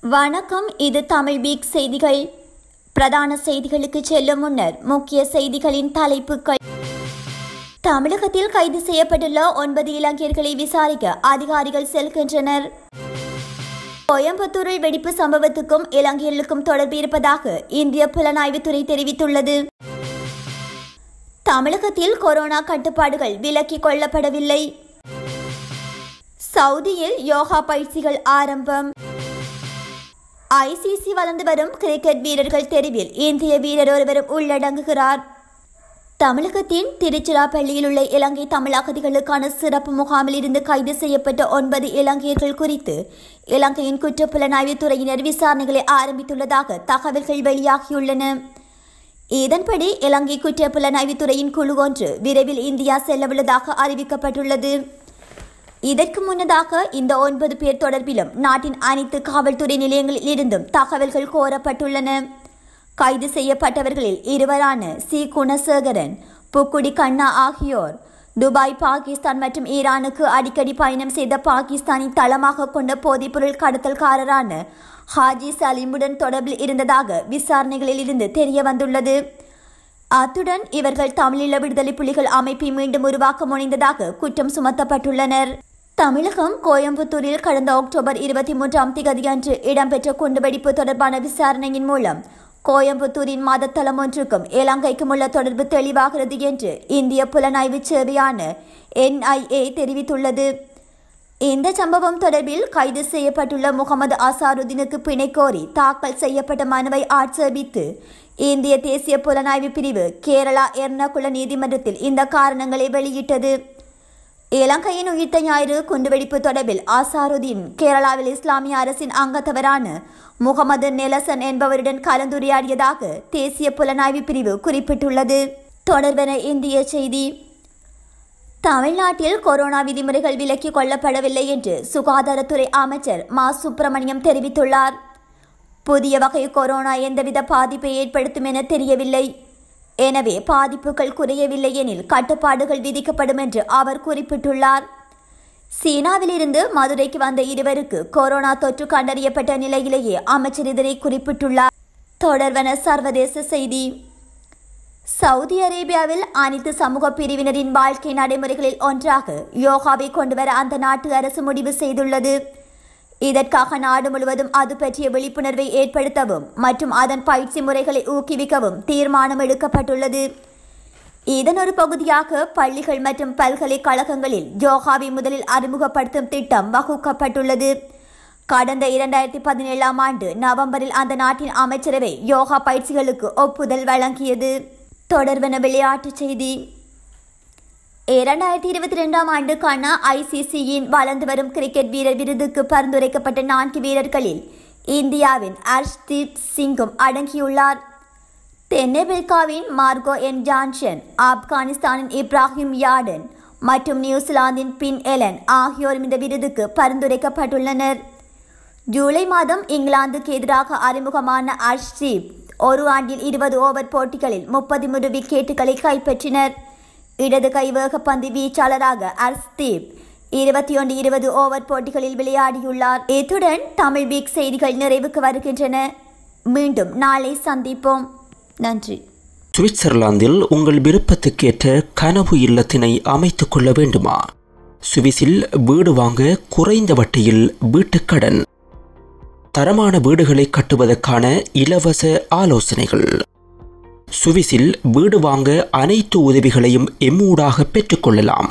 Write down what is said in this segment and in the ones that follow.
வணக்கம் இது தமிழ் வீக் செய்திகள் பிரதான செய்திகளுக்கு செல்லும் முன்னர் முக்கிய செய்திகளின் தலைப்புகள் தமிழகத்தில் கைது செய்யப்பட்டுள்ள ஒன்பது இலங்கையர்களை விசாரிக்க அதிகாரிகள் செல்கின்றனர் கோயம்புத்தூரில் வெடிப்பு சம்பவத்துக்கும் இலங்கையர்களுக்கும் தொடர்பு இருப்பதாக இந்திய புலனாய்வுத்துறை தெரிவித்துள்ளது தமிழகத்தில் கொரோனா கட்டுப்பாடுகள் விலக்கிக் கொள்ளப்படவில்லை சவுதியில் யோகா பயிற்சிகள் ஆரம்பம் ஐசிசி வளர்ந்து வரும் கிரிக்கெட் வீரர்கள் தெரிவில் இந்திய வீரர் ஒருவரும் உள்ளடங்குகிறார் தமிழகத்தின் திருச்சிராப்பள்ளியில் உள்ள இலங்கை தமிழ் அகதிகளுக்கான சிறப்பு முகாமில் இருந்து கைது செய்யப்பட்ட ஒன்பது இலங்கையர்கள் குறித்து இலங்கையின் குற்றப்புலனாய்வுத் துறையினர் விசாரணைகளை ஆரம்பித்துள்ளதாக தகவல்கள் வெளியாகியுள்ளன இதன்படி இலங்கை குற்றப்புலனாய்வுத் துறையின் குழு ஒன்று விரைவில் இந்தியா செல்லவுள்ளதாக அறிவிக்கப்பட்டுள்ளது இதற்கு முன்னதாக இந்த ஒன்பது பேர் தொடர்பிலும் நாட்டின் அனைத்து காவல்துறை நிலையங்களில் இருந்தும் தகவல்கள் கோரப்பட்டுள்ளன கைது செய்யப்பட்டவர்களில் இருவரான சி குணசேகரன் புக்குடி கண்ணா ஆகியோர் துபாய் பாகிஸ்தான் மற்றும் ஈரானுக்கு அடிக்கடி பயணம் செய்த பாகிஸ்தானின் தளமாக கொண்ட போதைப்பொருள் கடத்தல்காரரான ஹாஜி சலீமுடன் தொடர்பில் இருந்ததாக விசாரணைகளில் இருந்து தெரிய வந்துள்ளது அத்துடன் இவர்கள் தமிழீழ விடுதலை புலிகள் அமைப்பை மீண்டும் உருவாக்க முனைந்ததாக குற்றம் சுமத்தப்பட்டுள்ளனர் தமிழகம் கோயம்புத்தூரில் கடந்த அக்டோபர் இருபத்தி மூன்றாம் தேதியன்று இடம்பெற்ற குண்டுவெடிப்பு தொடர்பான விசாரணையின் மூலம் கோயம்புத்தூரின் மதத்தளம் ஒன்றுக்கும் இலங்கைக்கும் உள்ள தொடர்பு தெளிவாகிறது என்று இந்திய புலனாய்வு சேவையான என்ஐஏ தெரிவித்துள்ளது இந்த சம்பவம் தொடர்பில் கைது செய்யப்பட்டுள்ள முகமது அசாருதீனுக்கு பிணை கோரி தாக்கல் செய்யப்பட்ட மனுவை ஆட்சேபித்து இந்திய தேசிய புலனாய்வு பிரிவு கேரளா எர்ணாகுள நீதிமன்றத்தில் இந்த காரணங்களை வெளியிட்டது இலங்கையின் உயிர்த்த ஞாயிறு குண்டுவெடிப்பு தொடர்பில் ஆசாருதீன் கேரளாவில் இஸ்லாமிய அரசின் அங்கத்தவரான முகமது நெலசன் என்பவருடன் கலந்துரையாடியதாக தேசிய புலனாய்வு பிரிவு குறிப்பிட்டுள்ளது தொடர்பென இந்திய செய்தி தமிழ்நாட்டில் கொரோனா விதிமுறைகள் விலக்கிக் கொள்ளப்படவில்லை என்று சுகாதாரத்துறை அமைச்சர் மா சுப்பிரமணியம் தெரிவித்துள்ளார் புதிய வகை கொரோனா எந்தவித பாதிப்பை ஏற்படுத்தும் என தெரியவில்லை எனவே பாதிப்புகள் குறையவில்லை எனில் கட்டுப்பாடுகள் விதிக்கப்படும் என்று அவர் குறிப்பிட்டுள்ளார் சீனாவிலிருந்து மதுரைக்கு வந்த இருவருக்கு கொரோனா தொற்று கண்டறியப்பட்ட நிலையிலேயே அமைச்சர் இதனை குறிப்பிட்டுள்ளார் தொடர்வன சர்வதேச செய்தி சவுதி அரேபியாவில் அனைத்து சமூக பிரிவினரின் வாழ்க்கை நடைமுறைகளில் ஒன்றாக யோகாவை கொண்டுவர அந்த நாட்டு அரசு முடிவு செய்துள்ளது இதற்காக நாடு முழுவதும் அது பற்றிய விழிப்புணர்வை ஏற்படுத்தவும் மற்றும் அதன் பயிற்சி முறைகளை ஊக்குவிக்கவும் தீர்மானம் எடுக்கப்பட்டுள்ளது இதன் ஒரு பகுதியாக பள்ளிகள் மற்றும் பல்கலைக்கழகங்களில் யோகாவை முதலில் அறிமுகப்படுத்தும் திட்டம் வகுக்கப்பட்டுள்ளது கடந்த இரண்டாயிரத்தி பதினேழாம் ஆண்டு நவம்பரில் அந்த நாட்டின் அமைச்சரவை யோகா பயிற்சிகளுக்கு ஒப்புதல் வழங்கியது தொடர்பென விளையாட்டுச் செய்தி இரண்டாயிரத்தி இருபத்தி ரெண்டாம் ஆண்டுக்கான ஐசிசியின் வளர்ந்து வரும் கிரிக்கெட் வீரர் விருதுக்கு பரிந்துரைக்கப்பட்ட நான்கு வீரர்களில் இந்தியாவின் ஹர்ஷ்தீப் சிங்கும் அடங்கியுள்ளார் தென்னாப்பிரிக்காவின் மார்கோ என் ஜான்சன் ஆப்கானிஸ்தானின் இப்ராஹிம் யார்டன் மற்றும் நியூசிலாந்தின் பின் எலன் ஆகியோரும் இந்த விருதுக்கு பரிந்துரைக்கப்பட்டுள்ளனர் ஜூலை மாதம் இங்கிலாந்துக்கு எதிராக அறிமுகமான அர்ஷ்தீப் ஒரு ஆண்டில் இருபது ஓவர் போட்டிகளில் முப்பத்தி மூன்று விக்கெட்டுகளை கைப்பற்றினர் இடது கைவேக பந்து வீச்சாளராக அர்ஸ்தீப் இருபத்தி ஒன்று இருபது ஓவர் போட்டிகளில் விளையாடியுள்ளார் இத்துடன் தமிழ் வீக் செய்திகள் நிறைவுக்கு வருகின்றன மீண்டும் நாளை சந்திப்போம் நன்றி சுவிட்சர்லாந்தில் உங்கள் விருப்பத்துக்கேற்ற கனவு இல்லத்தினை அமைத்துக் கொள்ள வேண்டுமா சுவிஸில் வீடு வாங்க குறைந்த வட்டியில் வீட்டுக்கடன் தரமான வீடுகளை கட்டுவதற்கான இலவச ஆலோசனைகள் சுவிஸில் வீடு வாங்க அனைத்து உதவிகளையும் எம்மூடாக பெற்றுக்கொள்ளலாம்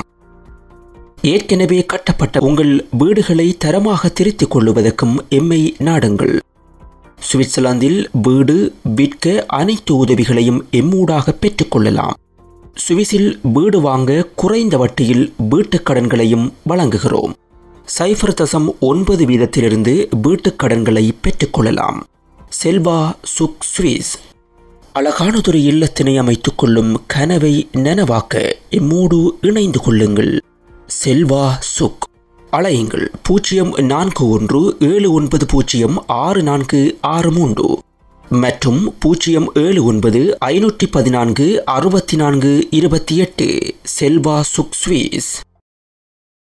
ஏற்கனவே கட்டப்பட்ட உங்கள் வீடுகளை தரமாக திருத்திக் கொள்ளுவதற்கும் எம்மை நாடுங்கள் சுவிட்சர்லாந்தில் வீடு விற்க அனைத்து உதவிகளையும் எம்மூடாக பெற்றுக்கொள்ளலாம் சுவிஸில் வீடு வாங்க குறைந்த வட்டியில் வீட்டுக் கடன்களையும் வழங்குகிறோம் சைஃபர் தசம் ஒன்பது வீதத்திலிருந்து வீட்டுக் கடன்களை பெற்றுக்கொள்ளலாம் செல்வா சுக் சுவிஸ் அழகானதொரு இல்லத்தினை அமைத்துக் கொள்ளும் கனவை நனவாக்க எம்மோடு இணைந்து கொள்ளுங்கள் செல்வா சுக் அலையுங்கள் பூஜ்ஜியம் நான்கு ஒன்று ஏழு ஒன்பது பூஜ்ஜியம் ஆறு நான்கு ஆறு மூன்று மற்றும் பூஜ்ஜியம் ஏழு ஒன்பது ஐநூற்றி பதினான்கு அறுபத்தி நான்கு இருபத்தி எட்டு செல்வா சுக் ஸ்வீஸ்